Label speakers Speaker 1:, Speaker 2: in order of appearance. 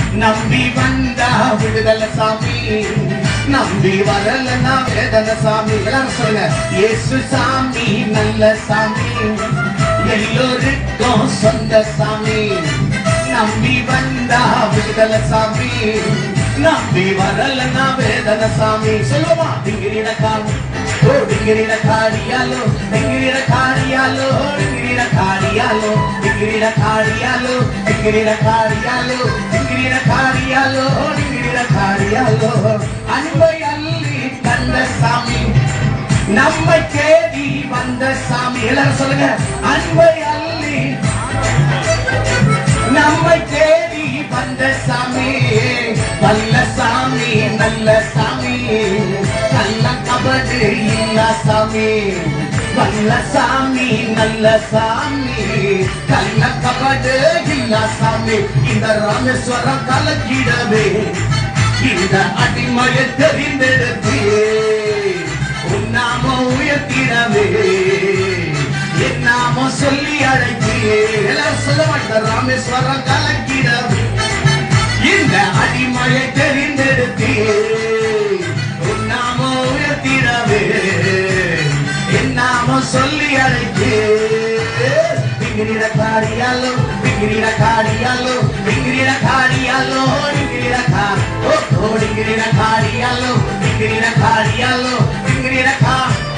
Speaker 1: நம்பி வந்தா விடுதலை சாமி நம்பி வரலன்னா வேதனை சாமி எல்லாரும் சொல்லுங்க இயேசு சாமி நல்ல சாமி எல்லோருக்கும் சொந்த சாமி நம்பி வந்தா விடுதலை சாமி நம்பி வரலன்னா வேதனை சாமி சொல்லுமா டிங்கிரிட காமி ஓ டிங்கிரிட காரியாலோ டிங்கிரிட காரியாலோ டிங்கிரிட காரியாலோ டிங்கிரிட காரியாலோ டிங்கிரிட காரியாலோ டிங்கிரிட காரியாலோ டிங்கிரிட காரியாலோ அன்பை அள்ளி கண்ட சாமி நம்மை தேடி வந்த சாமி எல்லாரும் சொல்லுங்க அன்பை அள்ளி நம்மை தேடி வந்த சாமி நல்ல சாமி நல்ல சாமி நல்ல கபடு இல்ல சாமி நல்ல சாமி நல்ல சாமி நல்ல கபடு இல்ல சாமி இந்த ராமேஸ்வரம் கலக்கிடவே இந்த அடிமையை தெரிந்தெடுத்து உன்னாம உயர்த்திடவே என் நாம சொல்லி அழைத்து எல்லாரும் சொல்ல மாட்டார் ராமேஸ்வரம் கலக்கிடவே இந்த அடிமையை தெரிந்தெடுத்து உன் நாம உயர்த்திடவே என் நாம சொல்லி அழைத்து பிங்கிரிட காரியாலோ பிங்கிரிட காரியாலோ பிங்கிரிட காரியாலோ பிங்கிரிட கா ஓ ஓ டிங்கிரிட காரியாலோ பிங்கிரிட காரியாலோ பிங்கிரிட கா